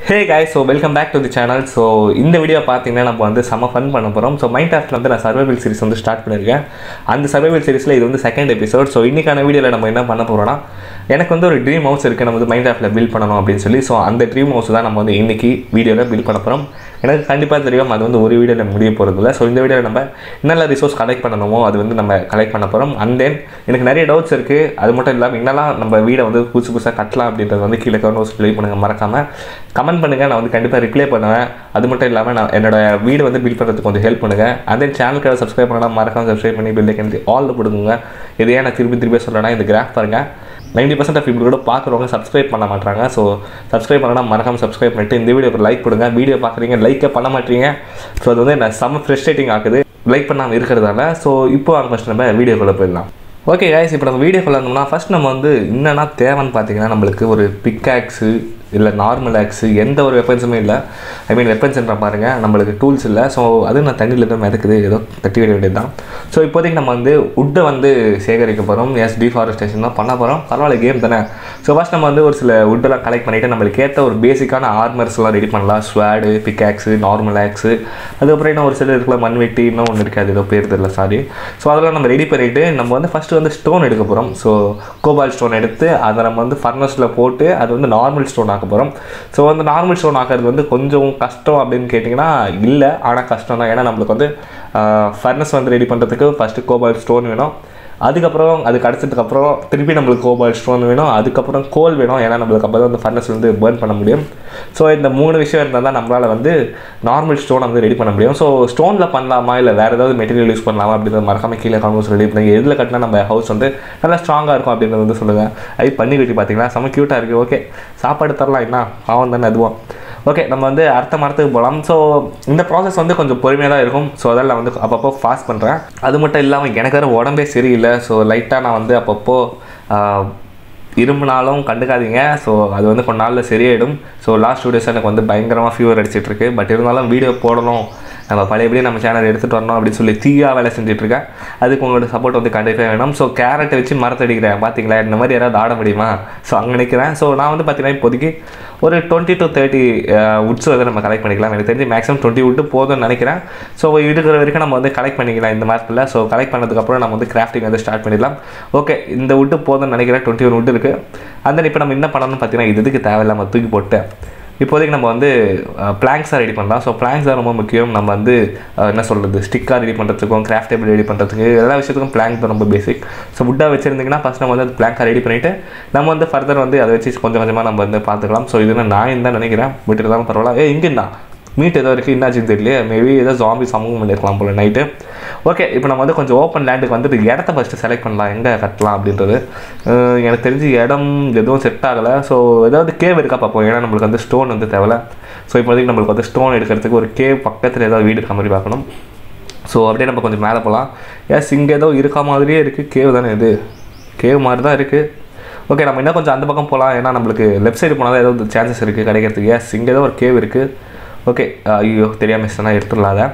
hey guys so welcome back to the channel so இந்த video பார்த்தீங்கன்னா நம்ம வந்து செம்ம ஃபன் பண்ண போகிறோம் ஸோ மைண்ட் ஆஃப்ல வந்து நான் சர்வைவல் சீரிஸ் வந்து ஸ்டார்ட் பண்ணியிருக்கேன் அந்த சர்வைவல் சீரிஸில் இது வந்து செகண்ட் எபிசோட் ஸோ இன்றைக்கான வீடியோவில் நம்ம என்ன பண்ண போகிறோம்னா எனக்கு வந்து ஒரு ட்ரீம் ஹவுஸ் இருக்குது நம்ம வந்து மைண்ட் ஆஃப்ல பில்ட் பண்ணணும் அப்படின்னு சொல்லி ஸோ அந்த ட்ரீம் ஹவுஸ் தான் நம்ம வந்து இன்னைக்கு வீடியோவில் பில்ட் பண்ண போகிறோம் எனக்கு கண்டிப்பாக தெரியும் அது வந்து ஒரு வீடியோவில் முடிய போகிறது இல்லை ஸோ இந்த வீடியோவில் நம்ம என்னெல்லாம் ரிசோர்ஸ் கலெக்ட் பண்ணணுமோ அது வந்து நம்ம கலெக்ட் பண்ண போகிறோம் அண்ட் தென் எனக்கு நிறைய டவுட்ஸ் இருக்குது அது மட்டும் இல்லாமல் என்னெல்லாம் நம்ம வீடை வந்து புதுசு புதுசாக கட்டலாம் அப்படின்றது வந்து கீழே கமெண்ட் ரிப்ளை பண்ணுங்கள் மறக்காமல் கமெண்ட் பண்ணுங்கள் நான் வந்து கண்டிப்பாக ரிப்ளை பண்ணுவேன் அது மட்டும் இல்லாமல் நான் என்னோட வீடு வந்து பில்ட் பண்ணுறதுக்கு கொஞ்சம் ஹெல்ப் பண்ணுங்கள் அண்ட் தென் சேனலுக்கு சப்ஸ்கிரைப் பண்ணலாம் மறக்காம சப்ஸ்கிரைப் பண்ணி பில்லை கண்டி ஆல் கொடுங்க இது ஏன் நான் திருப்பி திருப்பி சொல்கிறேன்னா இந்த கிராஃப் பாருங்கள் நைன்டி பர்சன்ட் ஆஃப் people கூட பார்க்குறவங்க சப்ஸ்கிரைப் பண்ண மாட்டாங்க ஸோ சப்ஸ்கிரைப் பண்ணலாம் மறக்காம சப்ஸ்கிரைப் பண்ணிட்டு இந்த வீடியோக்கு லைக் கொடுங்க வீடியோ பார்க்குறீங்க லைக்கே பண்ண மாட்டீங்க ஸோ அது வந்து என்ன செம்ம ஃப்ரெஸ்ட்ரேட்டிங் ஆகுது லைக் பண்ணாமல் இருக்கிறதால ஸோ இப்போ அவங்க ஃபஸ்ட் நம்ம வீடியோக்குள்ளே போயிடலாம் ஓகே guys இப்போ நம்ம வீடியோக்குள்ள இருந்தோம்னா ஃபஸ்ட் நம்ம வந்து என்னென்னா தேவைன்னு பார்த்தீங்கன்னா நம்மளுக்கு ஒரு பிக்காக்ஸு இல்லை நார்மல் ஆக்ஸு எந்த ஒரு வெப்பன்ஸுமே இல்லை ஐ மீன் வெப்பன்ஸ்ன்ற பாருங்க நம்மளுக்கு டூல்ஸ் இல்லை ஸோ அது நான் தண்ணியில் தான் மிதக்குது ஏதோ தட்டி விட வேண்டியது தான் ஸோ இப்போதைக்கு நம்ம வந்து உட்டை வந்து சேகரிக்க போகிறோம் எஸ் டிஃபாரஸ்டேஷன் தான் பண்ண போகிறோம் பரவாயில்ல கேம் தானே ஸோ ஃபஸ்ட் நம்ம வந்து ஒரு சில உட்டெல்லாம் கலெக்ட் பண்ணிவிட்டு நம்மளுக்கு ஏற்ற ஒரு பேசிக்கான ஆர்மர்ஸ்லாம் ரெடி பண்ணலாம் ஸ்வாடு பிக்காக்ஸு நார்மல் ஆக்ஸு அதுக்கப்புறம் இன்னும் ஒரு சில இருக்குல்ல மண்வெட்டி இன்னும் ஒன்று இருக்காது ஏதோ பேர் தெரியல சாரி ஸோ அதெல்லாம் நம்ம ரெடி பண்ணிவிட்டு நம்ம வந்து ஃபஸ்ட்டு வந்து ஸ்டோன் எடுக்க போகிறோம் ஸோ கோபால் ஸ்டோன் எடுத்து அதை நம்ம வந்து ஃபர்னஸில் போட்டு அது வந்து நார்மல் ஸ்டோன் ஆக்க போகிறோம் ஸோ வந்து நார்மல் ஸ்டோன் ஆக்கிறது வந்து கொஞ்சம் கஷ்டம் அப்படின்னு கேட்டிங்கன்னா இல்லை ஆனால் கஷ்டம் தான் ஏன்னா நம்மளுக்கு வந்து ஃபர்னஸ் வந்து ரெடி பண்ணுறதுக்கு ஃபஸ்ட்டு கோபால் ஸ்டோன் வேணும் அதுக்கப்புறம் அது கிடச்சதுக்கப்புறம் திருப்பி நம்மளுக்கு கோபால் ஸ்டோன் வேணும் அதுக்கப்புறம் கோல் வேணும் ஏன்னா நம்மளுக்கு அப்போ தான் வந்து ஃபர்னஸ் வந்து பேர்ன் பண்ண முடியும் ஸோ இந்த மூணு விஷயம் இருந்தால் தான் நம்மளால் வந்து நார்மல் ஸ்டோன் வந்து ரெடி பண்ண முடியும் ஸோ ஸ்டோனில் பண்ணலாமா இல்லை வேறு ஏதாவது மெட்டீரியல் யூஸ் பண்ணலாமா அப்படின்றத மறக்காம கீழே கான்வர்ஸ் ரெடி பண்ணுங்க எதில் கட்டினா நம்ம ஹவுஸ் வந்து நல்லா ஸ்ட்ராங்காக இருக்கும் அப்படின்றத வந்து சொல்லுங்கள் ஐ பண்ணி கட்டி பார்த்தீங்களா செம்ம க்யூட்டாக இருக்குது ஓகே சாப்பாடு தரலாம் என்ன பாவம் தானே அதுவும் ஓகே நம்ம வந்து அடுத்த மரத்துக்கு போகலாம் ஸோ இந்த ப்ராசஸ் வந்து கொஞ்சம் பொறுமையாக தான் இருக்கும் ஸோ அதெல்லாம் நான் வந்து அப்பப்போ ஃபாஸ்ட் பண்ணுறேன் அது மட்டும் இல்லாமல் எனக்கு வேறு உடம்பே சரியில்லை ஸோ லைட்டாக நான் வந்து அப்பப்போ ஆஹ், இருமுனாலும் கண்டுக்காதீங்க ஸோ அது வந்து கொஞ்ச நாளில் சரியாயிடும் ஸோ லாஸ்ட் டூ டேஸ் எனக்கு வந்து பயங்கரமாக ஃபீவர் அடிச்சிட்டு இருக்கு பட் இருந்தாலும் வீடியோ போடணும் நம்ம பழையபடி நம்ம சேனல் எடுத்துகிட்டு வரணும் அப்படின்னு சொல்லி தீயா வேலை செஞ்சுட்ருக்கேன் அதுக்கு உங்களோட சப்போர்ட் வந்து கண்டிப்பாக வேணும் ஸோ கேரட்டை வச்சு மரத்தை அடிக்கிறேன் பார்த்தீங்களா இந்த மாதிரி யாராவது ஆட முடியுமா ஸோ அங்கே நிற்கிறேன் ஸோ நான் வந்து பார்த்தீங்கன்னா இப்போதைக்கு ஒரு டுவெண்ட்டி டு தேர்ட்டி உட்ஸ் வந்து நம்ம கலெக்ட் பண்ணிக்கலாம் எனக்கு தெரிஞ்சு மேக்ஸிமம் டுவெண்ட்டி விட்டு போதும்னு நினைக்கிறேன் ஸோ இருக்கிற வரைக்கும் நம்ம வந்து கலெக்ட் பண்ணிக்கலாம் இந்த மரத்தில் ஸோ கலெக்ட் பண்ணதுக்கப்புறம் நம்ம வந்து கிராஃப்டிங் வந்து ஸ்டார்ட் பண்ணிடலாம் ஓகே இந்த விட்டு போதும்னு நினைக்கிறேன் டுவெண்ட்டி ஒன் விட்டு இருக்குது அந்த இப்போ நம்ம என்ன பண்ணணும்னு பார்த்தீங்கன்னா இது இதுக்கு தேவையில்லாமல் தூக்கி போட்டு இப்போதைக்கு நம்ம வந்து பிளாங்க்ஸாக ரெடி பண்ணலாம் ஸோ பிளாங்க்ஸ் தான் ரொம்ப முக்கியம் நம்ம வந்து அஹ், என்ன சொல்கிறது ஸ்டிக்காக ரெடி பண்ணுறதுக்கும் கிராஃப்ட் டேபிள் ரெடி பண்ணுறதுக்கு எல்லா விஷயத்துக்கும் பிளாங்க் தான் ரொம்ப பேசிக் ஸோ வுட்டாக வச்சுருந்தீங்கன்னா ஃபஸ்ட் நம்ம வந்து பிளாங்காக ரெடி பண்ணிவிட்டு நம்ம வந்து ஃபர்தர் வந்து அதை வச்சு கொஞ்சம் கொஞ்சமாக நம்ம வந்து பார்த்துக்கலாம் ஸோ இது நான் தான் நினைக்கிறேன் பட் இருந்தாலும் பரவாயில்ல ஏ இங்கேண்ணா மீட் ஏதோ இருக்குது என்னாச்சுன்னு தெரியல மேபி ஏதோ ஜாம்பி சமூகம் பண்ணியிருக்கலாம் போல நைட்டு ஓகே இப்போ நம்ம வந்து கொஞ்சம் ஓப்பன் லேண்டுக்கு வந்துட்டு இடத்த ஃபஸ்ட்டு செலக்ட் பண்ணலாம் எங்கே கட்டலாம் அப்படின்றது அஹ் எனக்கு தெரிஞ்சு இடம் எதுவும் செட் ஆகலை ஸோ ஏதாவது கேவ் இருக்கா பார்ப்போம் ஏன்னா நம்மளுக்கு வந்து ஸ்டோன் வந்து தேவையில்ல ஸோ இப்போதைக்கு நம்மளுக்கு வந்து ஸ்டோன் எடுக்கிறதுக்கு ஒரு கேவ் பக்கத்தில் ஏதாவது வீடு இருக்க மாதிரி பார்க்கணும் ஸோ அப்படியே நம்ம கொஞ்சம் மேலே போகலாம் ஏஸ் இங்கே ஏதோ இருக்க மாதிரியே இருக்குது கேவ் தானே இது கேவ் மாதிரி தான் இருக்குது ஓகே நம்ம இன்னும் கொஞ்சம் அந்த பக்கம் போகலாம் ஏன்னா நம்மளுக்கு லெஃப்ட் சைடு போனால் தான் ஏதோ சான்சஸ் இருக்குது கிடைக்கிறதுக்கு எஸ் இங்கே ஏதோ ஒரு கேவ் இருக்குது ஓகே ஐயோ தெரியாமல் மிஸ் தான் எடுத்துடலாம் அதை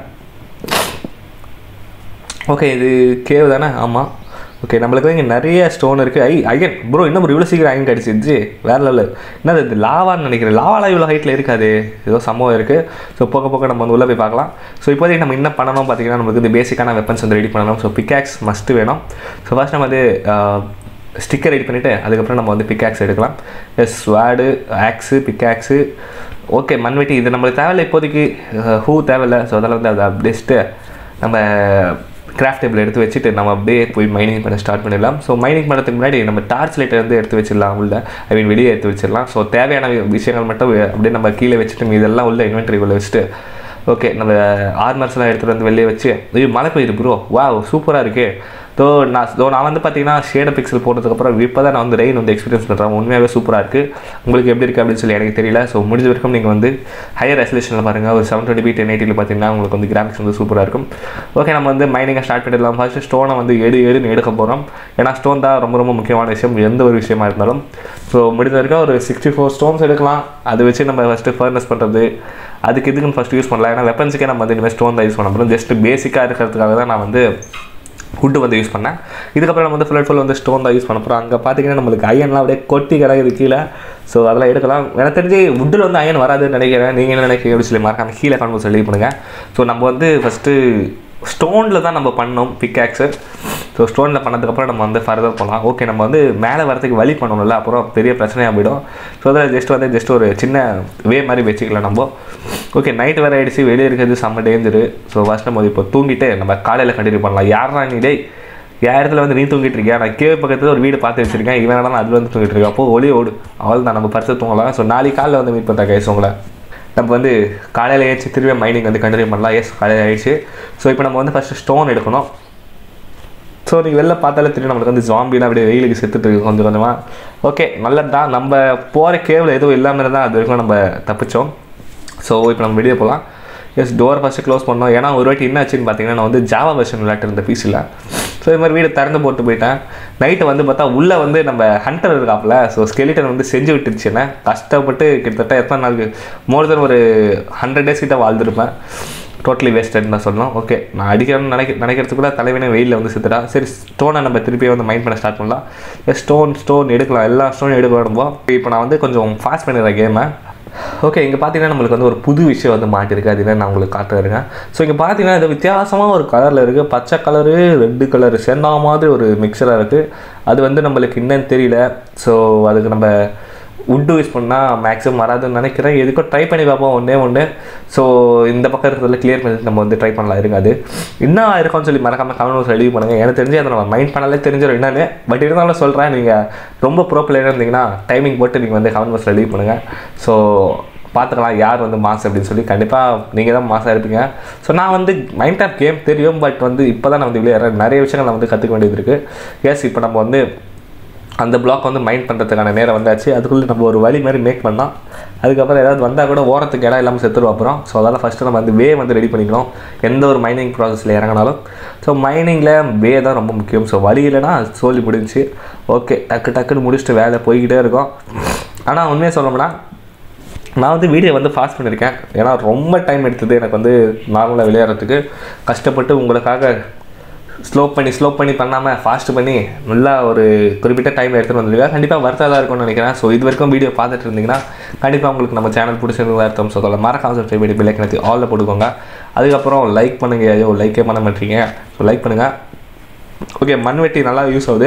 ஓகே இது கேவ் தானே ஆமாம் ஓகே நம்மளுக்கு இங்கே நிறைய ஸ்டோன் இருக்குது ஐ ஐயன் ப்ரோ இன்னும் ஒரு இவ்வளோ சீக்கிரம் ஐயன் கிடச்சிருச்சு வேறு லெவல் என்னது இது லாவான்னு நினைக்கிறேன் லாவாலாம் இவ்வளோ ஹைட்டில் இருக்காது ஏதோ சம்பவம் இருக்குது ஸோ போக போக நம்ம வந்து உள்ளே போய் பார்க்கலாம் ஸோ இப்போதைக்கு நம்ம என்ன பண்ணணும் பார்த்தீங்கன்னா நமக்கு இந்த பேசிக்கான வெப்பன்ஸ் வந்து ரெடி பண்ணணும் ஸோ பிக்காக்ஸ் மஸ்ட்டு வேணும் ஸோ ஃபர்ஸ்ட் நம்ம வந்து ஸ்டிக்கர் ரெடி பண்ணிவிட்டு அதுக்கப்புறம் நம்ம வந்து பிக்காக்ஸ் எடுக்கலாம் yes sword axe pickaxe okay மண்வெட்டி இது நம்மளுக்கு தேவையில்லை இப்போதைக்கு ஹூ தேவையில்லை ஸோ அதெல்லாம் வந்து அதை பெஸ்ட்டு நம்ம கிராஃப்ட் டேபிள் எடுத்து வச்சுட்டு நம்ம அப்படியே போய் மைனிங் பண்ண ஸ்டார்ட் பண்ணிடலாம் ஸோ மைனிங் பண்ணுறதுக்கு முன்னாடி நம்ம டார்ச் லைட்டை வந்து எடுத்து வச்சிடலாம் உள்ள ஐ மீன் வெளியே எடுத்து வச்சிடலாம் ஸோ தேவையான விஷயங்கள் மட்டும் அப்படியே நம்ம கீழே வச்சுட்டு இதெல்லாம் உள்ள இன்வென்ட்ரிக்குள்ளே வச்சுட்டு ஓகே நம்ம ஆர்மர்ஸ்லாம் எடுத்துகிட்டு வந்து வெளியே வச்சு ஐயோ மழை பெய்யுது ப்ரோ வா சூப்பராக இருக்கே ஸோ நான் ஸோ நான் வந்து பார்த்தீங்கன்னா ஷேட பிக்சல் போட்டதுக்கப்புறம் இப்போ தான் நான் வந்து ரெயின் வந்து எக்ஸ்பீரியன்ஸ் பண்ணுறேன் உண்மையாகவே சூப்பராக இருக்குது உங்களுக்கு எப்படி இருக்குது அப்படின்னு சொல்லி எனக்கு தெரியல ஸோ முடிஞ்ச வரைக்கும் நீங்கள் வந்து ஹையர் ரெசல்யூஷனில் பாருங்கள் ஒரு செவன் டுவெண்ட்டி பி டென் எயிட்டியில் பார்த்தீங்கன்னா உங்களுக்கு வந்து கிராஃபிக்ஸ் வந்து சூப்பராக இருக்கும் ஓகே நம்ம வந்து மைனிங்கை ஸ்டார்ட் பண்ணிடலாம் ஃபர்ஸ்ட் ஸ்டோனை வந்து எடு எடுன்னு எடுக்க போகிறோம் ஏன்னா ஸ்டோன் தான் ரொம்ப ரொம்ப முக்கியமான விஷயம் எந்த ஒரு விஷயமா இருந்தாலும் ஸோ முடிஞ்ச வரைக்கும் ஒரு சிக்ஸ்டி ஃபோர் ஸ்டோன்ஸ் எடுக்கலாம் அதை வச்சு நம்ம ஃபஸ்ட்டு ஃபர்னஸ் பண்ணுறது அதுக்கு இதுக்குன்னு ஃபஸ்ட்டு யூஸ் பண்ணலாம் ஏன்னா வெப்பன்ஸுக்கே நம்ம வந்து இனிமேல் ஸ்டோன் தான் யூஸ் பண்ண போகிறோம் ஜஸ்ட் பேசிக்காக இருக்கிறதுக்காக தான் நான் வந்து வுட்டு வந்து யூஸ் பண்ணேன் இதுக்கப்புறம் நம்ம வந்து ஃபுல் அண்ட் ஃபுல் வந்து ஸ்டோன் தான் யூஸ் பண்ண போகிறோம் அங்கே பார்த்தீங்கன்னா நம்மளுக்கு அயன்லாம் அப்படியே கொட்டி கிடக்குது கீழே ஸோ அதெல்லாம் எடுக்கலாம் எனக்கு தெரிஞ்சு வுட்டில் வந்து அயன் வராதுன்னு நினைக்கிறேன் நீங்கள் என்ன நினைக்கிறீங்க அப்படின்னு சொல்லி மறக்காம கீழே கான்வர்ஸ் எழுதி பண்ணுங்கள் ஸோ நம்ம வந்து ஃபஸ்ட்டு ஸ்டோனில் தான் நம்ம பண்ணோம் பிக்காக்ஸு ஸோ ஸ்டோனில் பண்ணதுக்கப்புறம் நம்ம வந்து ஃபர்தர் போகலாம் ஓகே நம்ம வந்து மேலே வரதுக்கு வழி பண்ணணும்ல அப்புறம் பெரிய பிரச்சனையாக போயிடும் ஸோ அதில் ஜஸ்ட் வந்து ஜஸ்ட் ஒரு சின்ன வே மாதிரி வச்சுக்கலாம் நம்ம ஓகே நைட் வேறு ஆகிடுச்சு வெளியே இருக்கிறது செம்ம டேஞ்சரு ஸோ ஃபஸ்ட் நம்ம இப்போ தூங்கிட்டு நம்ம காலையில் கண்டினியூ பண்ணலாம் யாரா நீ டேய் என் இடத்துல வந்து நீ தூங்கிட்டு இருக்கியா நான் கீழே பக்கத்தில் ஒரு வீடு பார்த்து வச்சிருக்கேன் இவன் வேணாலும் அதில் வந்து தூங்கிட்டு இருக்கேன் அப்போ ஒளி ஓடு அவள் தான் நம்ம பரிசு தூங்கலாம் ஸோ நாளைக்கு காலையில் வந்து மீட் பண்ணுறேன் கைஸ் உங்களை நம்ம வந்து காலையில் ஏறிச்சு திரும்ப மைனிங் வந்து கண்டினியூ பண்ணலாம் எஸ் காலையில் ஆயிடுச்சு ஸோ இப்போ நம்ம வந்து ஃபஸ்ட்டு ஸ்டோன் எடுக்கணும் ஸோ நீங்கள் வெளில பார்த்தாலே தெரியும் நம்மளுக்கு வந்து ஜாம்பிலாம் அப்படியே வெயிலுக்கு செத்துட்டு இருக்கு கொஞ்சம் கொஞ்சமாக ஓகே நல்லது தான் நம்ம போகிற கேவில் எதுவும் இல்லாமல் இருந்தால் அது வரைக்கும் நம்ம தப்பிச்சோம் ஸோ இப்போ நம்ம வெளியே போகலாம் எஸ் டோர் ஃபஸ்ட்டு க்ளோஸ் பண்ணோம் ஏன்னா ஒரு வாட்டி என்ன ஆச்சுன்னு பார்த்தீங்கன்னா நான் வந்து ஜாவா வெர்ஷன் விளையாட்டு பிசியில் ஸோ இது மாதிரி வீடு திறந்து போட்டு போயிட்டேன் நைட்டு வந்து பார்த்தா உள்ளே வந்து நம்ம ஹண்டர் இருக்காப்புல ஸோ ஸ்கெலிட்டன் வந்து செஞ்சு விட்டுருச்சு என்ன கஷ்டப்பட்டு கிட்டத்தட்ட எத்தனை நாளுக்கு மோர் தென் ஒரு ஹண்ட்ரட் டேஸ் கிட்ட வாழ்ந்துருப்பேன் டோட்டலி வேஸ்டட்னு தான் சொல்லணும் ஓகே நான் அடிக்கிறேன்னு நினைக்க நினைக்கிறதுக்குள்ள தலைவனே வெயிலில் வந்து சுற்றுடா சரி ஸ்டோனை நம்ம திருப்பி வந்து மைண்ட் பண்ண ஸ்டார்ட் பண்ணலாம் ஸ்டோன் ஸ்டோன் எடுக்கலாம் எல்லா ஸ்டோனும் எடுக்கலாம் நம்ம இப்போ நான் வந்து கொஞ்சம் ஃபாஸ்ட் பண்ணிடுறேன் கேமை ஓகே இங்கே பார்த்தீங்கன்னா நம்மளுக்கு வந்து ஒரு புது விஷயம் வந்து மாட்டிருக்கு அது என்ன நான் உங்களுக்கு காட்டுறேங்க ஸோ இங்கே பார்த்தீங்கன்னா இது வித்தியாசமாக ஒரு கலரில் இருக்குது பச்சை கலரு ரெட்டு கலரு சேர்ந்தா மாதிரி ஒரு மிக்சராக இருக்குது அது வந்து நம்மளுக்கு என்னன்னு தெரியல ஸோ அதுக்கு நம்ம உட்டு யூஸ் பண்ணால் மேக்ஸிமம் வராதுன்னு நினைக்கிறேன் எதுக்கும் ட்ரை பண்ணி பார்ப்போம் ஒன்றே ஒன்று ஸோ இந்த பக்கம் இருக்கிறதுல கிளியர் பண்ணி நம்ம வந்து ட்ரை பண்ணலாம் இருங்க அது என்ன இருக்கும்னு சொல்லி மறக்காமல் கமெண்ட் எழுதி பண்ணுங்கள் எனக்கு தெரிஞ்சு அதை நம்ம மைண்ட் பண்ணாலே தெரிஞ்சிடும் என்னன்னு பட் இருந்தாலும் சொல்கிறேன் நீங்கள் ரொம்ப ப்ரோ பிளேயராக இருந்தீங்கன்னா டைமிங் போட்டு நீங்கள் வந்து கமெண்ட் பாக்ஸில் எழுதி பண்ணுங்கள் ஸோ பார்த்துக்கலாம் யார் வந்து மாஸ் அப்படின்னு சொல்லி கண்டிப்பாக நீங்கள் தான் மாசாக இருப்பீங்க ஸோ நான் வந்து மைண்ட் ஆஃப் கேம் தெரியும் பட் வந்து இப்போ தான் நான் வந்து விளையாடுறேன் நிறைய விஷயங்கள் நான் வந்து கற்றுக்க வேண்டியது இருக்குது எஸ் இப்போ நம்ம வந்து அந்த பிளாக் வந்து மைண்ட் பண்ணுறதுக்கான நேரம் வந்தாச்சு அதுக்குள்ளே நம்ம ஒரு வழி மாதிரி மேக் பண்ணோம் அதுக்கப்புறம் ஏதாவது வந்தால் கூட ஓரத்துக்கு இடம் இல்லாமல் செத்துருவோம் அப்புறம் ஸோ அதனால் ஃபஸ்ட்டு நம்ம வந்து வே வந்து ரெடி பண்ணிக்கணும் எந்த ஒரு மைனிங் ப்ராசஸில் இறங்கினாலும் ஸோ மைனிங்கில் வே தான் ரொம்ப முக்கியம் ஸோ வழி இல்லைன்னா சோழி முடிஞ்சு ஓகே டக்கு டக்குன்னு முடிச்சுட்டு வேலை போய்கிட்டே இருக்கும் ஆனால் உண்மையாக சொல்லணும்னா நான் வந்து வீடியோ வந்து ஃபாஸ்ட் பண்ணியிருக்கேன் ஏன்னா ரொம்ப டைம் எடுத்தது எனக்கு வந்து நார்மலாக விளையாடுறதுக்கு கஷ்டப்பட்டு உங்களுக்காக ஸ்லோ பண்ணி ஸ்லோ பண்ணி பண்ணாமல் ஃபாஸ்ட் பண்ணி நல்லா ஒரு குறிப்பிட்ட டைம் எடுத்துகிட்டு வந்திருக்கேன் கண்டிப்பாக வருத்ததாக இருக்கும்னு நினைக்கிறேன் ஸோ இது வரைக்கும் வீடியோ பார்த்துட்டு இருந்தீங்கன்னா கண்டிப்பாக உங்களுக்கு நம்ம சேனல் பிடிச்சிருந்தா அர்த்தம் ஸோ அதில் மறக்காம சப்ஸ்கிரைப் பண்ணி பிள்ளைக்கு எனக்கு ஆலில் போட்டுக்கோங்க அதுக்கப்புறம் லைக் பண்ணுங்க ஐயோ லைக்கே பண்ண மாட்டீங்க ஸோ லைக் பண்ணுங்கள் ஓகே மண்வெட்டி நல்லா யூஸ் ஆகுது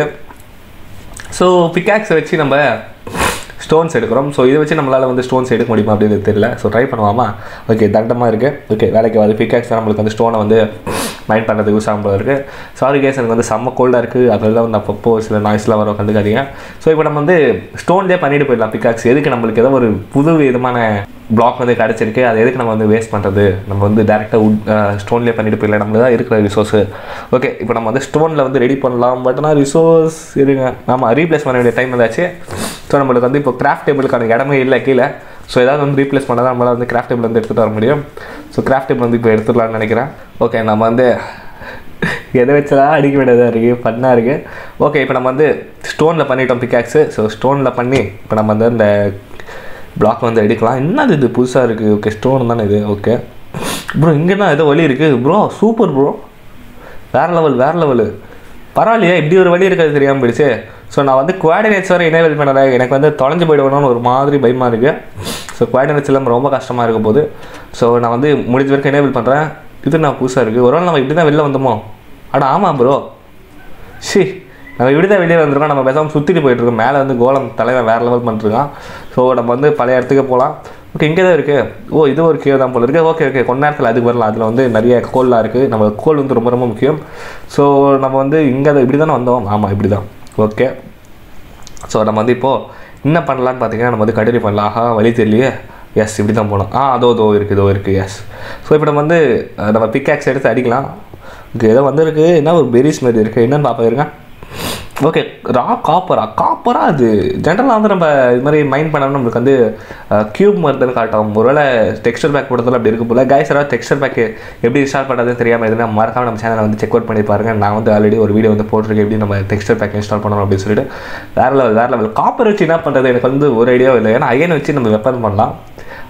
ஸோ பிக்காக்ஸை வச்சு நம்ம ஸ்டோன்ஸ் எடுக்கிறோம் ஸோ இதை வச்சு நம்மளால் வந்து ஸ்டோன்ஸ் எடுக்க முடியுமா அப்படின்னு தெரியல ஸோ ட்ரை பண்ணுவாமா ஓகே தண்டமாக இருக்குது ஓகே வேலைக்கு வருது பிக்காக்ஸ் நம்மளுக்கு வந்து ஸ்டோனை வந்து மைண்ட் பண்ணுறதுக்கு யூஸ் ஆகும் போல இருக்குது சாரி கேஸ் எனக்கு வந்து செம்ம கோல்டாக இருக்குது அதெல்லாம் வந்து அப்பப்போ சில நாய்ஸ்லாம் வரும் கண்டுக்காதீங்க ஸோ இப்போ நம்ம வந்து ஸ்டோன்லேயே பண்ணிட்டு போயிடலாம் பிக்காக்ஸ் எதுக்கு நம்மளுக்கு ஏதோ ஒரு புது விதமான பிளாக் வந்து கிடச்சிருக்கு அதை எதுக்கு நம்ம வந்து வேஸ்ட் பண்ணுறது நம்ம வந்து டேரெக்டாக உட் ஸ்டோன்லேயே பண்ணிட்டு போயிடலாம் நம்மளுக்கு தான் இருக்கிற ரிசோர்ஸு ஓகே இப்போ நம்ம வந்து ஸ்டோனில் வந்து ரெடி பண்ணலாம் பட் ஆனால் ரிசோர்ஸ் இருங்க ஆமாம் ரீப்ளேஸ் பண்ண வேண்டிய டைம் வந்தாச்சு ஸோ நம்மளுக்கு வந்து இப்போ கிராஃப்ட் டேபிளுக்கான இடமே இல்லை கீழே ஸோ ஏதாவது வந்து ரீப்ளேஸ் பண்ணால் தான் நம்மளால் வந்து கிராஃப்ட் டேபிள் வந்து எடுத்துகிட்டு வர முடியும் ஸோ கிராஃப்ட் டேபிள் வந்து இப்போ எடுத்துடலாம்னு நினைக்கிறேன் ஓகே நம்ம வந்து எதை வச்சலாம் அடிக்க வேண்டியதாக இருக்குது ஃபன்னாக இருக்குது ஓகே இப்போ நம்ம வந்து ஸ்டோனில் பண்ணிட்டோம் பிக்காக்ஸு ஸோ ஸ்டோனில் பண்ணி இப்போ நம்ம வந்து இந்த பிளாக் வந்து எடுக்கலாம் என்னது இது புதுசாக இருக்குது ஓகே ஸ்டோன் தானே இது ஓகே ப்ரோ இங்கேனா ஏதோ வழி இருக்குது ப்ரோ சூப்பர் ப்ரோ வேறு லெவல் வேறு லெவலு பரவாயில்லையே இப்படி ஒரு வழி இருக்கிறது தெரியாமல் போயிடுச்சு ஸோ நான் வந்து குவாடினேட்ஸ் வரை எனேபிள் பண்ணலை எனக்கு வந்து தொலைஞ்சு போயிடுவேணும்னு ஒரு மாதிரி பயமாக இருக்குது ஸோ குவாடினேட்ஸ் எல்லாம் ரொம்ப கஷ்டமாக இருக்க போது ஸோ நான் வந்து முடிஞ்ச வரைக்கும் எனேபிள் பண்ணுறேன் இது நான் புதுசாக இருக்குது ஒரு நாள் நம்ம இப்படி தான் வெளில வந்தோமோ அட ஆமாம் ப்ரோ ஷி நம்ம இப்படி தான் வெளியே வந்திருக்கோம் நம்ம பேசாமல் சுற்றிட்டு போயிட்டுருக்கோம் மேலே வந்து கோலம் தலைவன் வேறு லெவல் பண்ணிருக்கான் ஸோ நம்ம வந்து பழைய இடத்துக்கு போகலாம் ஓகே இங்கே தான் இருக்குது ஓ இது ஒரு கீழே தான் போல இருக்குது ஓகே ஓகே கொஞ்ச நேரத்தில் அதுக்கு வரலாம் அதில் வந்து நிறைய கோல்லாம் இருக்குது நம்ம கோல் வந்து ரொம்ப ரொம்ப முக்கியம் ஸோ நம்ம வந்து இங்கே தான் இப்படி தானே வந்தோம் ஆமாம் இப்படி தான் ஓகே ஸோ நம்ம வந்து இப்போது என்ன பண்ணலான்னு பார்த்தீங்கன்னா நம்ம வந்து கண்டினியூ பண்ணலாம் ஆஹா வழி தெரியலையே எஸ் இப்படி தான் போகணும் ஆ அதோ அதோ இருக்குது இதோ இருக்குது எஸ் ஸோ இப்போ நம்ம வந்து அஹ், நம்ம பிக்காக்ஸ் எடுத்து அடிக்கலாம் ஓகே ஏதோ வந்திருக்கு என்ன ஒரு பெரிஸ் மாதிரி இருக்குது என்னன்னு பார்ப்போம் இருங்க ஓகே ரா காப்பரா காப்பரா அது ஜென்ரலாக வந்து நம்ம இது மாதிரி மைண்ட் பண்ணோம்னா நம்மளுக்கு வந்து க்யூப் மருந்துன்னு காட்டும் ஒருவேளை டெக்ஸ்டர் பேக் போடுறதுல அப்படி இருக்கு போல கைஸ் யாராவது டெக்ஸ்டர் பேக் எப்படி இன்ஸ்டால் பண்ணுறதுன்னு தெரியாமல் எதுனா மறக்காம நம்ம சேனலை வந்து செக் அவுட் பண்ணி பாருங்க நான் வந்து ஆல்ரெடி ஒரு வீடியோ வந்து போட்டிருக்கேன் எப்படி நம்ம டெக்ஸ்டர் பேக் இன்ஸ்டால் பண்ணணும் அப்படின்னு சொல்லிட்டு வேறு லெவல் வேறு லெவல் காப்பர் வச்சு என்ன பண்ணுறது எனக்கு வந்து ஒரு ஐடியாவும் இல்லை ஏன்னா அயன் வச்சு நம்ம வெப்பன் பண்ணலாம்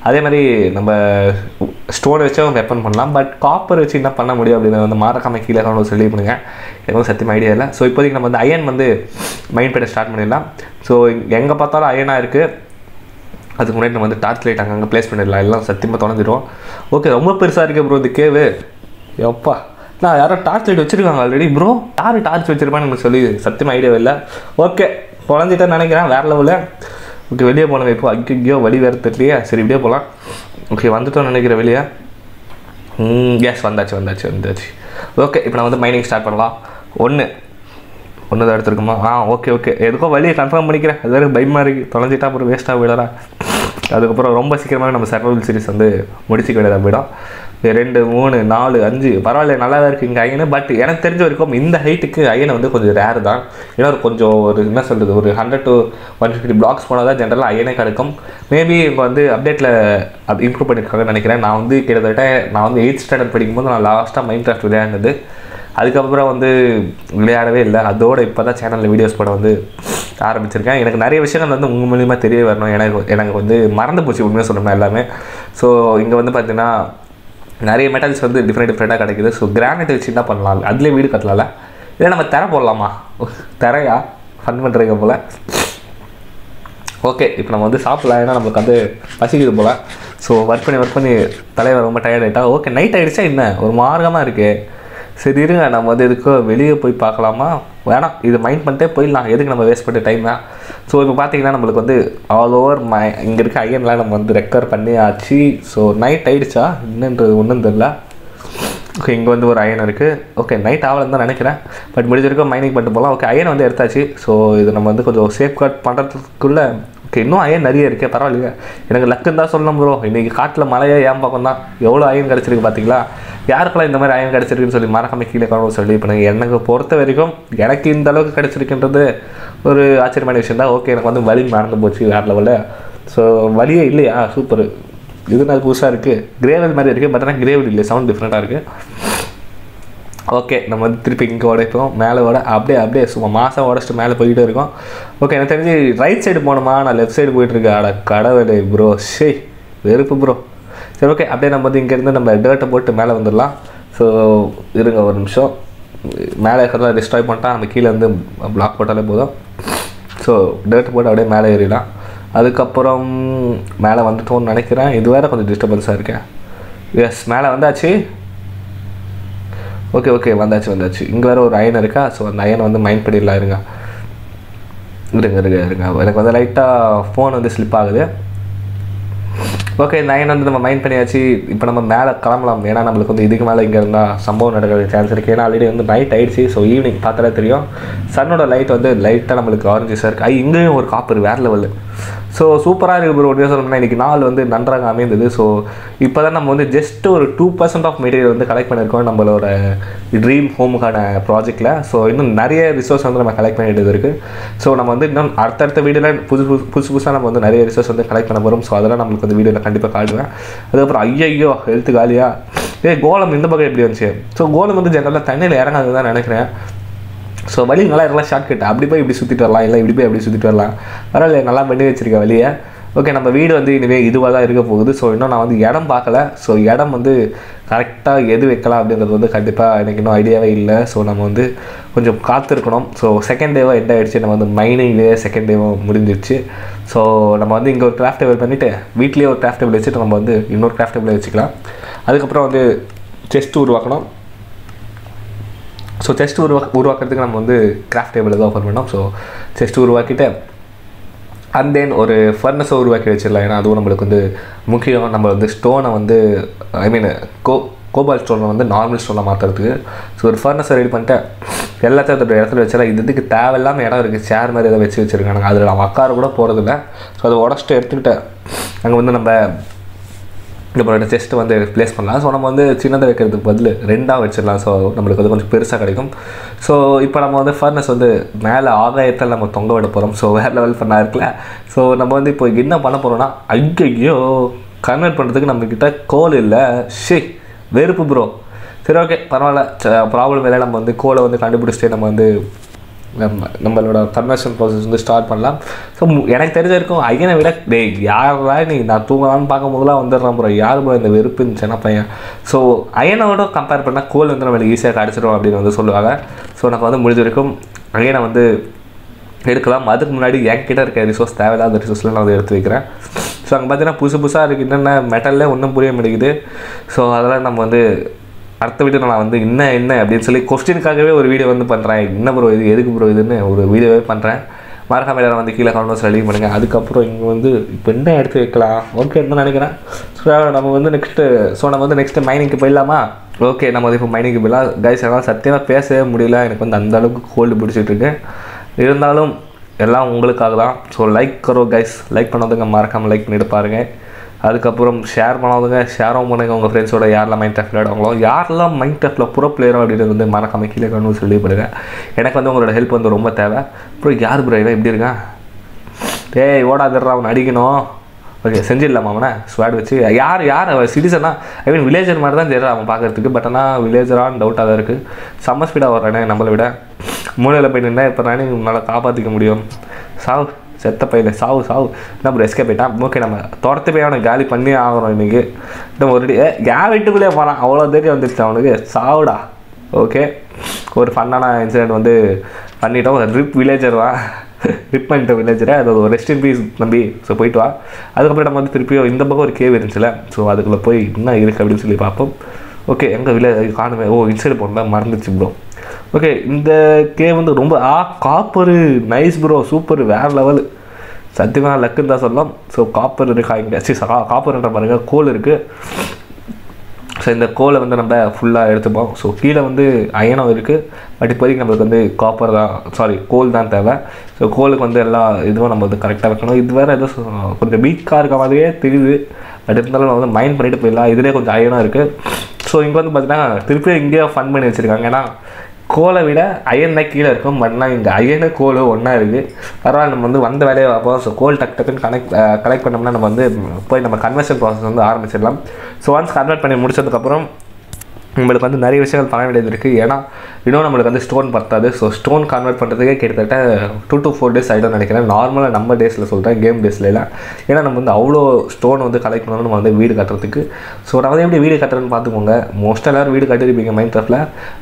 அதே மாதிரி நம்ம ஸ்டோன் வச்சும் வெப்பன் பண்ணலாம் பட் காப்பர் வச்சு என்ன பண்ண முடியும் அப்படின்னு வந்து மாறக்காம கீழே கவனம் சொல்லி பண்ணுங்க எனக்கு சத்தியமாக ஐடியா இல்லை ஸோ இப்போதைக்கு நம்ம வந்து அயன் வந்து மைண்ட் பண்ண ஸ்டார்ட் பண்ணிடலாம் ஸோ எங்கே பார்த்தாலும் அயனாக இருக்குது அதுக்கு முன்னாடி நம்ம வந்து டார்ச் லைட் அங்கங்கே ப்ளேஸ் பண்ணிடலாம் எல்லாம் சத்தியமாக தொலைஞ்சிரும் ஓகே ரொம்ப பெருசாக இருக்கு ப்ரோ இந்த கேவு எப்பா நான் யாரோ டார்ச் லைட் வச்சுருக்காங்க ஆல்ரெடி ப்ரோ யார் டார்ச் வச்சிருப்பான்னு எனக்கு சொல்லி சத்தியமாக ஐடியா இல்லை ஓகே தொலைஞ்சிட்டேன்னு நினைக்கிறேன் வேறு லெவலில் ஓகே வெளியே போனோம் இப்போ ஐயோ வழி வேறு தெரியலையே சரி இப்படியே போகலாம் ஓகே வந்துட்டோம்னு நினைக்கிறேன் வெளியே கேஸ் வந்தாச்சு வந்தாச்சு வந்தாச்சு ஓகே இப்போ நான் வந்து மைனிங் ஸ்டார்ட் பண்ணலாம் ஒன்று ஒன்று தான் எடுத்துருக்குமா ஆ ஓகே ஓகே எதுக்கோ வழியை கன்ஃபார்ம் பண்ணிக்கிறேன் அது வேறு பயமாக இருக்குது தொலைஞ்சிட்டா அப்புறம் வேஸ்ட்டாக போயிடறா அதுக்கப்புறம் ரொம்ப சீக்கிரமாக நம்ம சர்வைவல் சீரிஸ் வந்து முடிச்சுக்க வேண்டியதாக போயிடும் ரெண்டு மூணு நாலு அஞ்சு பரவாயில்ல நல்லா தான் இருக்குது இங்கே அயனு பட் எனக்கு தெரிஞ்ச வரைக்கும் இந்த ஹைட்டுக்கு அயனை வந்து கொஞ்சம் ரேர் தான் ஏன்னா ஒரு கொஞ்சம் ஒரு என்ன சொல்கிறது ஒரு hundred to one fifty blocks போனால் தான் ஜென்ரலாக அயனே கிடைக்கும் மேபி இப்போ வந்து அப்டேட்டில் அது இம்ப்ரூவ் பண்ணியிருக்காங்கன்னு நினைக்கிறேன் நான் வந்து கிட்டத்தட்ட நான் வந்து எயிட் ஸ்டாண்டர்ட் படிக்கும்போது நான் லாஸ்ட்டாக மைண்ட் கிராஃப்ட் விளையாண்டது அதுக்கப்புறம் வந்து விளையாடவே இல்லை அதோட இப்போ தான் சேனலில் வீடியோஸ் போட வந்து ஆரம்பிச்சிருக்கேன் எனக்கு நிறைய விஷயங்கள் வந்து உங்கள் மூலியமாக தெரிய வரணும் எனக்கு எனக்கு வந்து மறந்து போச்சு உண்மையாக சொல்லணும் எல்லாமே ஸோ இங்கே வந்து பார்த்தீங்கன்னா நிறைய மெட்டல்ஸ் வந்து டிஃப்ரெண்ட் டிஃப்ரெண்ட்டாக கிடைக்குது ஸோ கிரானைட் வச்சு என்ன பண்ணலாம் அதுலேயே வீடு கட்டலாம்ல இல்லை நம்ம திரை போடலாமா திரையா ஃபன் பண்ணுறீங்க போல் ஓகே இப்போ நம்ம வந்து சாப்பிடலாம் ஏன்னா நம்மளுக்கு வந்து பசிக்குது போல் ஸோ ஒர்க் பண்ணி ஒர்க் பண்ணி தலைவர் ரொம்ப டயர்ட் ஆகிட்டா ஓகே நைட் ஆகிடுச்சா என்ன ஒரு மார்க்கமாக இருக்குது சரி இருங்க நம்ம வந்து எதுக்கோ வெளியே போய் பார்க்கலாமா வேணாம் இது மைண்ட் பண்ணிட்டே போயிடலாம் எதுக்கு நம்ம வேஸ்ட் பண்ணிட்டு டைம் தான் ஸோ இப்போ பார்த்தீங்கன்னா நம்மளுக்கு வந்து ஆல் ஓவர் மை இங்கே இருக்க ஐயன்லாம் நம்ம வந்து ரெக்கவர் பண்ணி ஆச்சு ஸோ நைட் ஆயிடுச்சா என்னன்றது ஒன்றும் தெரில ஓகே இங்கே வந்து ஒரு அயன் இருக்குது ஓகே நைட் ஆகலன்னு தான் நினைக்கிறேன் பட் முடிஞ்ச வரைக்கும் மைனிங் பண்ணிட்டு போகலாம் ஓகே அயன் வந்து எடுத்தாச்சு ஸோ இது நம்ம வந்து கொஞ்சம் சேஃப் கார்ட் பண்ணுறதுக்குள்ளே ஓகே இன்னும் அயன் நிறைய இருக்கே பரவாயில்லைங்க எனக்கு லக்குன்னு தான் சொல்லணும் ப்ரோ இன்றைக்கி காட்டில் மழையே ஏன் பக்கம் தான் எவ்வளோ அயன் கிடச்சிருக்கு பார்த்தீங்களா யாருக்கெல்லாம் இந்த மாதிரி அயன் கிடச்சிருக்குன்னு சொல்லி மறக்காம கீழே காணும் சொல்லி பண்ணுங்க எனக்கு பொறுத்த வரைக்கும் எனக்கு இந்த அளவுக்கு கிடச்சிருக்குன்றது ஒரு ஆச்சரியமான விஷயம் தான் ஓகே எனக்கு வந்து வலி மறந்து போச்சு வேறு லெவலில் ஸோ வலியே இல்லையா சூப்பர் இது அது புதுசாக இருக்குது கிரேவல் மாதிரி இருக்குது பட் ஆனால் கிரேவல் இல்லை சவுண்ட் டிஃப்ரெண்ட்டாக இருக்குது ஓகே நம்ம வந்து திருப்பி இங்கே உடைப்போம் மேலே உட அப்படியே அப்படியே சும்மா மாதம் உடச்சிட்டு மேலே போய்கிட்டே இருக்கோம் ஓகே எனக்கு தெரிஞ்சு ரைட் சைடு போகணுமா நான் லெஃப்ட் சைடு போயிட்டுருக்கேன் அட கடவுளே ப்ரோ ஷே வெறுப்பு ப்ரோ சரி ஓகே அப்படியே நம்ம வந்து இங்கேருந்து நம்ம டேர்ட்டை போட்டு மேலே வந்துடலாம் ஸோ இருங்க ஒரு நிமிஷம் மேலே இருக்கிறதெல்லாம் டிஸ்ட்ராய் பண்ணிட்டா நம்ம கீழே வந்து பிளாக் போட்டாலே போதும் ஸோ டேர்ட் போட்டு அப்படியே மேலே ஏறிடலாம் அதுக்கப்புறம் மேலே வந்துட்டோம்னு நினைக்கிறேன் இது வேறு கொஞ்சம் டிஸ்டர்பன்ஸாக இருக்கேன் எஸ் மேலே வந்தாச்சு ஓகே ஓகே வந்தாச்சு வந்தாச்சு இங்கே வேறு ஒரு அயன் இருக்கா ஸோ அந்த அயனை வந்து மைண்ட் பண்ணிடலாம் இருங்க இருங்க இருங்க இருங்க எனக்கு வந்து லைட்டாக ஃபோன் வந்து ஸ்லிப் ஆகுது ஓகே இந்த அயன் வந்து நம்ம மைண்ட் பண்ணியாச்சு இப்போ நம்ம மேலே கிளம்பலாம் ஏன்னா நம்மளுக்கு வந்து இதுக்கு மேலே இங்கே இருந்தால் சம்பவம் நடக்கிற சான்ஸ் இருக்குது ஏன்னா ஆல்ரெடி வந்து நைட் ஆயிடுச்சு ஸோ ஈவினிங் பார்த்தாலே தெரியும் சன்னோட லைட் வந்து லைட்டாக நம்மளுக்கு ஆரஞ்சஸாக இருக்குது ஐ இங்கேயும் ஒரு காப்பர் வேறு லெவலில் ஸோ சூப்பராக இருக்குது ப்ரோ ஒன்றே சொல்லணும்னா இன்றைக்கி நாள் வந்து நன்றாக அமைந்தது ஸோ இப்போ தான் நம்ம வந்து ஜஸ்ட் ஒரு டூ பர்சன்ட் ஆஃப் மெட்டீரியல் வந்து கலெக்ட் பண்ணியிருக்கோம் நம்மளோட ட்ரீம் ஹோமுக்கான ப்ராஜெக்ட்டில் ஸோ இன்னும் நிறைய ரிசோர்ஸ் வந்து நம்ம கலெக்ட் பண்ணிட்டு இருக்குது ஸோ நம்ம வந்து இன்னும் அடுத்தடுத்த வீடியோவில் புதுசு புதுசு புதுசு புதுசாக நம்ம வந்து நிறைய ரிசோர்ஸ் வந்து கலெக்ட் பண்ண போகிறோம் ஸோ அதெல்லாம் நம்மளுக்கு வந்து வீடியோவில் கண்டிப்பாக காட்டுவேன் அதுக்கப்புறம் ஐயையோ ஹெல்த் காலியா ஏ கோலம் இந்த பக்கம் எப்படி வந்துச்சு ஸோ கோலம் வந்து ஜெனரலாக தண்ணியில் இறங்காது தான் நினைக்கிறேன் ஸோ வழி நல்லா இருக்கலாம் ஷார்ட் கட் அப்படி போய் இப்படி சுற்றிட்டு வரலாம் இல்லை இப்படி போய் அப்படி சுற்றிட்டு வரலாம் பரவாயில்ல நல்லா பண்ணி வச்சிருக்கேன் வெளியே ஓகே நம்ம வீடு வந்து இனிமேல் இதுவாக தான் இருக்க போகுது ஸோ இன்னும் நான் வந்து இடம் பார்க்கல ஸோ இடம் வந்து கரெக்டாக எது வைக்கலாம் அப்படின்றது வந்து கண்டிப்பாக எனக்கு இன்னும் ஐடியாவே இல்லை ஸோ நம்ம வந்து கொஞ்சம் காத்திருக்கணும் ஸோ செகண்ட் டேவாக எண்ட் ஆகிடுச்சு நம்ம வந்து மைனிங்லேயே செகண்ட் டேவும் முடிஞ்சிருச்சு ஸோ நம்ம வந்து இங்கே ஒரு கிராஃப்ட் டேபிள் பண்ணிவிட்டு வீட்லேயே ஒரு கிராஃப்ட் டேபிள் வச்சுட்டு நம்ம வந்து இன்னொரு கிராஃப்ட் டேபிள் வச்சுக்கலாம் அதுக்கப்புறம் வந்து செஸ்ட் உருவாக்கணும் ஸோ செஸ்ட் உருவா உருவாக்குறதுக்கு நம்ம வந்து கிராஃப்ட் டேபிள் தான் ஆஃபர் பண்ணோம் ஸோ செஸ்ட் உருவாக்கிட்டு அண்ட் தென் ஒரு ஃபர்னஸை உருவாக்கி வச்சிடலாம் ஏன்னா அதுவும் நம்மளுக்கு வந்து முக்கியம் நம்ம வந்து ஸ்டோனை வந்து ஐ மீன் கோ கோபால் ஸ்டோனை வந்து நார்மல் ஸ்டோனை மாற்றுறதுக்கு ஸோ ஒரு ஃபர்னஸை ரெடி பண்ணிட்டு எல்லாத்தையும் அதோட இடத்துல வச்சிடலாம் இது இதுக்கு தேவையில்லாமல் இடம் இருக்குது சேர் மாதிரி எதாவது வச்சு வச்சுருக்காங்க அதில் நம்ம உட்கார கூட போகிறதில்ல ஸோ அதை உடச்சிட்டு எடுத்துக்கிட்டு அங்கே வந்து நம்ம நம்மளோட செஸ்ட்டு வந்து ப்ளேஸ் பண்ணலாம் ஸோ நம்ம வந்து சின்னதாக வைக்கிறதுக்கு பதில் ரெண்டாக வச்சிடலாம் ஸோ நம்மளுக்கு வந்து கொஞ்சம் பெருசாக கிடைக்கும் ஸோ இப்போ நம்ம வந்து ஃபர்னஸ் வந்து மேலே ஆகாயத்தில் நம்ம தொங்க விட போகிறோம் ஸோ வேறு லெவல் பண்ணா இருக்குல்ல ஸோ நம்ம வந்து இப்போ என்ன பண்ண போகிறோம்னா ஐயோ கன்வெர்ட் பண்ணுறதுக்கு நம்மக்கிட்ட கோல் இல்லை ஷே வெறுப்பு ப்ரோ சரி ஓகே பரவாயில்ல ப்ராப்ளம் இல்லை நம்ம வந்து கோலை வந்து கண்டுபிடிச்சிட்டு நம்ம வந்து நம்ம நம்மளோட கன்வர்ஷன் ப்ராசஸ் வந்து ஸ்டார்ட் பண்ணலாம் ஸோ எனக்கு தெரிஞ்ச வரைக்கும் ஐயனை விட டேய் யாரா நீ நான் தூங்கலாம்னு பார்க்கும்போதுலாம் வந்துடுறான் ப்ரோ யார் ப்ரோ இந்த வெறுப்புன்னு சின்ன பையன் ஸோ ஐயனோட கம்பேர் பண்ணால் கோல் வந்து நம்மளுக்கு ஈஸியாக கிடச்சிடும் அப்படின்னு வந்து சொல்லுவாங்க ஸோ எனக்கு வந்து முடிஞ்ச வரைக்கும் ஐயனை வந்து எடுக்கலாம் அதுக்கு முன்னாடி என்கிட்ட இருக்க ரிசோர்ஸ் தேவையில்லாத ரிசோர்ஸ்லாம் நான் வந்து எடுத்து வைக்கிறேன் ஸோ அங்கே பார்த்தீங்கன்னா புதுசு புதுசாக இருக்குது என்னென்ன மெட்டல்லே ஒன்றும் புரிய மாட்டேங்குது ஸோ அதெல்லாம் நம்ம வந்து அடுத்த வீடியோ நான் வந்து என்ன என்ன அப்படின்னு சொல்லி கொஸ்டினுக்காகவே ஒரு வீடியோ வந்து பண்ணுறேன் என்ன ப்ரோ இது எதுக்கு ப்ரோ இதுன்னு ஒரு வீடியோவே பண்ணுறேன் மறக்காம எல்லாரும் வந்து கீழே கமெண்ட்ஸ் ரெடி பண்ணுங்க அதுக்கப்புறம் இங்கே வந்து இப்போ என்ன எடுத்து வைக்கலாம் ஓகே தான் நினைக்கிறேன் ஸோ நம்ம வந்து நெக்ஸ்ட்டு ஸோ நம்ம வந்து நெக்ஸ்ட்டு மைனிங்க்கு போயிடலாமா ஓகே நம்ம வந்து இப்போ மைனிங்க்கு போயிடலாம் கைஸ் என்னால் சத்தியமாக பேசவே முடியல எனக்கு வந்து அந்த அளவுக்கு கோல்டு பிடிச்சிட்டு இருக்கு இருந்தாலும் எல்லாம் உங்களுக்காக தான் ஸோ லைக் கரோ கைஸ் லைக் பண்ணாதுங்க மறக்காமல் லைக் பண்ணிட்டு பாருங்க அதுக்கப்புறம் ஷேர் பண்ணாதுங்க ஷேரும் பண்ணுங்க உங்கள் ஃப்ரெண்ட்ஸோட யாரெல்லாம் மைண்ட் டெஃப் விளையாடுவாங்களோ யாரெல்லாம் மைண்ட் டெஃப்பில் ப்ரோ பிளேயரோ அப்படின்றது வந்து மறக்காம கீழே கண்டு சொல்லி போடுங்க எனக்கு வந்து உங்களோட ஹெல்ப் வந்து ரொம்ப தேவை அப்புறம் யார் ப்ரோ இவன் எப்படி இருக்கான் டேய் ஓடாதர்றா அவனை அடிக்கணும் ஓகே செஞ்சிடலாமா அவனை ஸ்வாட் வச்சு யார் யார் அவன் சிட்டிசனா ஐ மீன் வில்லேஜர் மாதிரி தான் தெரியும் அவன் பார்க்கறதுக்கு பட் ஆனால் வில்லேஜரான்னு டவுட்டாக தான் இருக்குது செம்ம ஸ்பீடாக வர்றானே நம்மளை விட மூலையில் போய் நின்றா இப்போ நானே உன்னால் காப்பாற்றிக்க முடியும் சாவு செத்த பையில சாவு சாவு என்ன ப்ரோ எஸ்கே போயிட்டான் ஓகே நம்ம துரத்து போய் அவனை காலி பண்ணி ஆகிறோம் இன்னைக்கு இன்னும் ஒரு ஏ என் வீட்டுக்குள்ளேயே போகிறான் அவ்வளோ தைரியம் வந்துருச்சு அவனுக்கு சாவுடா ஓகே ஒரு ஃபன்னான இன்சிடென்ட் வந்து பண்ணிட்டோம் ரிப் வில்லேஜர் வா ரிப் பண்ணிட்ட வில்லேஜரை அது ஒரு ரெஸ்ட் இன் பீஸ் நம்பி ஸோ போயிட்டு வா அதுக்கப்புறம் நம்ம வந்து திருப்பியும் இந்த பக்கம் ஒரு கேவ் இருந்துச்சுல ஸோ அதுக்குள்ளே போய் என்ன இருக்குது அப்படின்னு சொல்லி பார்ப்போம் ஓகே எங்கே வில்லேஜ் காணுமே ஓ இன்சைடு போனதா மறந்துச்சு ப்ரோ ஓகே இந்த கேவ் வந்து ரொம்ப ஆ காப்பரு நைஸ் ப்ரோ சூப்பர் வேறு லெவல் சத்தியமாக லக்குன்னு தான் சொல்லலாம் ஸோ காப்பர் இருக்கா இங்கே சி காப்பர்ன்ற பாருங்க கோல் இருக்குது ஸோ இந்த கோலை வந்து நம்ம ஃபுல்லாக எடுத்துப்போம் ஸோ கீழே வந்து அயனம் இருக்குது பட் இப்போதைக்கு நம்மளுக்கு வந்து காப்பர் தான் சாரி கோல் தான் தேவை ஸோ கோலுக்கு வந்து எல்லா இதுவும் நம்ம வந்து கரெக்டாக வைக்கணும் இது வேறு ஏதோ சொ- கொஞ்சம் வீக்காக இருக்க மாதிரியே தெரியுது பட் இருந்தாலும் நம்ம வந்து மைண்ட் பண்ணிட்டு போயிடலாம் இதுலேயே கொஞ்சம் அயனம் இருக்குது ஸோ இங்கே வந்து பார்த்தீங்கன்னா திருப்பியும் இங்கேயே ஃபன் பண்ணி வச்சுருக்காங்க ஏன்னா கோலை விட அயன் தான் கீழே இருக்கும் பட் ஆனால் இங்கே அயனு கோலு ஒன்றா இருக்குது பரவாயில்ல நம்ம வந்து வந்த வேலையை பார்ப்போம் ஸோ கோல் டக்கு டக்குன்னு கனெக்ட் கலெக்ட் பண்ணோம்னா நம்ம வந்து போய் நம்ம கன்வர்ஷன் ப்ராசஸ் வந்து ஆரம்பிச்சிடலாம் ஸோ ஒன்ஸ் கன்வெர்ட் பண்ணி முடிச்சதுக்கப்புறம் நம்மளுக்கு வந்து நிறைய விஷயங்கள் பண்ண வேண்டியது இருக்குது ஏன்னா இன்னும் நம்மளுக்கு வந்து ஸ்டோன் பத்தாது ஸோ ஸ்டோன் கன்வெர்ட் பண்ணுறதுக்கே கிட்டத்தட்ட டூ to ஃபோர் டேஸ் ஆகிடும் நினைக்கிறேன் நார்மலாக நம்ம டேஸில் சொல்கிறேன் கேம் டேஸ்ல எல்லாம் ஏன்னா நம்ம வந்து அவ்வளோ ஸ்டோன் வந்து கலெக்ட் பண்ணணும் நம்ம வந்து வீடு கட்டுறதுக்கு ஸோ நான் வந்து எப்படி வீடு கட்டுறேன்னு பார்த்துக்கோங்க மோஸ்ட்டாக எல்லாரும் வீடு கட்டிருப்பீங்க மைண்ட் கிராஃப்டில்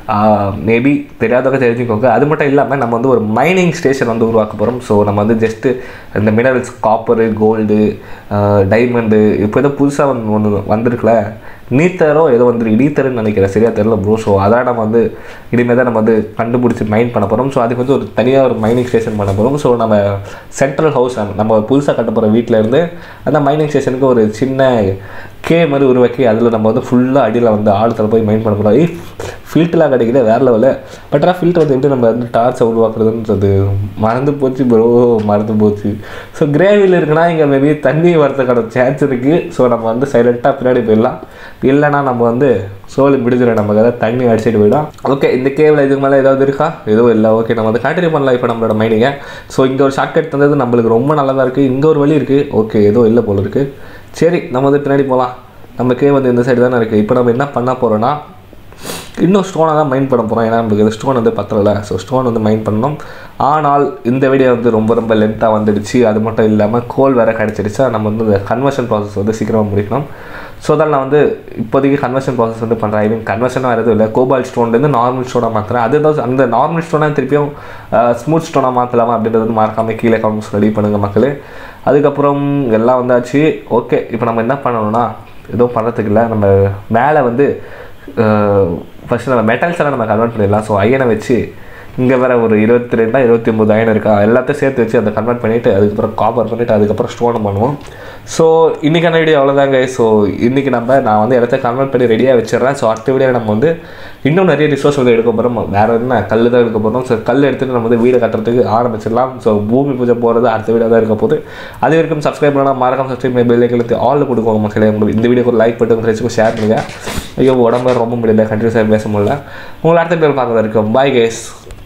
மேபி தெரியாதவங்க தெரிஞ்சுக்கோங்க அது மட்டும் இல்லாமல் நம்ம வந்து ஒரு மைனிங் ஸ்டேஷன் வந்து உருவாக்க போகிறோம் ஸோ நம்ம வந்து ஜஸ்ட்டு இந்த மினரல்ஸ் காப்பரு கோல்டு டைமண்டு இப்போ ஏதோ புதுசாக ஒன்று ஒன்று வந்திருக்குல நீத்தரோ ஏதோ வந்து நீத்தர்னு நினைக்கிறேன் சரியா தெரியல ப்ரோ ஸோ அதான் நம்ம வந்து இனிமேல் தான் நம்ம வந்து கண்டுபிடிச்சி மைன் பண்ண போகிறோம் ஸோ அதுக்கு வந்து ஒரு தனியாக ஒரு மைனிங் ஸ்டேஷன் பண்ண போகிறோம் ஸோ நம்ம சென்ட்ரல் ஹவுஸ் நம்ம புதுசாக கட்ட போகிற வீட்டில் இருந்து அந்த மைனிங் ஸ்டேஷனுக்கு ஒரு சின்ன கே மாதிரி உருவாக்கி அதில் நம்ம வந்து ஃபுல்லாக அடியில் வந்து ஆழத்தில் போய் மைன் பண்ண போகிறோம் ஏய் ஃபில்ட்லாம் கிடைக்குது வேறு லெவலில் பட் ஆனால் ஃபில்டர் வந்து எப்படி நம்ம வந்து டார்ச்சை உருவாக்குறதுன்றது மறந்து போச்சு ப்ரோ மறந்து போச்சு ஸோ கிரேவியில் இருக்குன்னா இங்கே மேபி தண்ணி வரதுக்கான சான்ஸ் இருக்குது ஸோ நம்ம வந்து சைலண்ட்டாக பின்னாடி போயிடலாம் இல்லைன்னா நம்ம வந்து சோழி முடிஞ்சிடும் நம்ம கதை தண்ணி அடிச்சிட்டு போயிடும் ஓகே இந்த கேவில் இதுக்கு மேலே ஏதாவது இருக்கா எதுவும் இல்லை ஓகே நம்ம வந்து கண்டினியூ பண்ணலாம் இப்போ நம்மளோட மைனிங்கை ஸோ இங்கே ஒரு ஷார்ட்கட் தந்தது நம்மளுக்கு ரொம்ப நல்லதாக இருக்குது இங்கே ஒரு வழி இருக்குது ஓகே ஏதோ இல்லை போல இருக்குது சரி நம்ம வந்து பின்னாடி போகலாம் நம்ம கேவ் வந்து இந்த சைடு தானே இருக்குது இப்போ நம்ம என்ன பண்ண போகிறோன்னா இன்னும் ஸ்டோனை தான் மைண்ட் பண்ண போகிறோம் ஏன்னா நம்மளுக்கு ஸ்டோன் வந்து பத்தல ஸோ ஸ்டோன் வந்து மைண்ட் பண்ணணும் ஆனால் இந்த வீடியோ வந்து ரொம்ப ரொம்ப லென்த்தாக வந்துடுச்சு அது மட்டும் இல்லாமல் கோல் வேறு கிடச்சிடுச்சா நம்ம வந்து இந்த கன்வர்ஷன் ப்ராசஸ் வந்து சீக்கிரமாக முடிக்கணும் ஸோ அதால் நான் வந்து இப்போதைக்கு கன்வர்ஷன் ப்ராசஸ் வந்து பண்ணுறேன் ஐ மீன் கன்வர்ஷன் வேறு எதுவும் இல்லை கோபால் ஸ்டோன்லேருந்து நார்மல் ஸ்டோனாக மாற்றுறேன் அதுதான் அந்த நார்மல் ஸ்டோனாக திருப்பியும் ஸ்மூத் ஸ்டோனாக மாற்றலாமா அப்படின்றது வந்து மறக்காமல் கீழே கமெண்ட்ஸ் ரெடி பண்ணுங்கள் மக்களே அதுக்கப்புறம் எல்லாம் வந்தாச்சு ஓகே இப்போ நம்ம என்ன பண்ணணும்னா எதுவும் பண்ணுறதுக்கு இல்லை நம்ம மேலே வந்து ஃபஸ்ட்டு நம்ம மெட்டல்ஸ் எல்லாம் நம்ம கன்வெர்ட் பண்ணிடலாம் ஸோ ஐயனை வச்சு இங்கே வேற ஒரு இருபத்தி ரெண்டா இருபத்தி ஒம்பது அயன் இருக்கா எல்லாத்தையும் சேர்த்து வச்சு அதை கன்வெர்ட் பண்ணிவிட்டு அதுக்கப்புறம் காப்பர் பண்ணிவிட்டு அதுக்கப்புறம் ஸ்டோன் பண்ணுவோம் ஸோ இன்றைக்கான வீடியோ அவ்வளோதாங்க ஸோ இன்றைக்கி நம்ம நான் வந்து இடத்த கன்வெர்ட் பண்ணி ரெடியாக வச்சிடுறேன் ஸோ அடுத்த வீடியோ நம்ம வந்து இன்னும் நிறைய ரிசோர்ஸ் வந்து எடுக்க போகிறோம் வேறு என்ன கல் தான் எடுக்க போகிறோம் ஸோ கல் எடுத்துகிட்டு நம்ம வந்து வீடு கட்டுறதுக்கு ஆரம்பிச்சிடலாம் ஸோ பூமி பூஜை போகிறது அடுத்த வீடியோ தான் இருக்க போகுது அது வரைக்கும் சப்ஸ்கிரைப் பண்ணால் மறக்காம சப்ஸ்கிரைப் பண்ணி பெல் ஐக்கனுக்கு ஆல் கொடுக்குவாங்க மக்களே உங்களுக்கு இந்த வீடியோக்கு ஒரு லைக் போட்டு உங்கள் ஃப்ரெண்ட்ஸுக்கும் ஷேர் பண்ணுங்கள் ஐயோ உடம்பு ரொம்ப முடியல கண்டினியூஸாக பேச முடியல உங்களை அடுத்த பேர் பார்க்கறதா இருக்கும் பாய் கேஸ்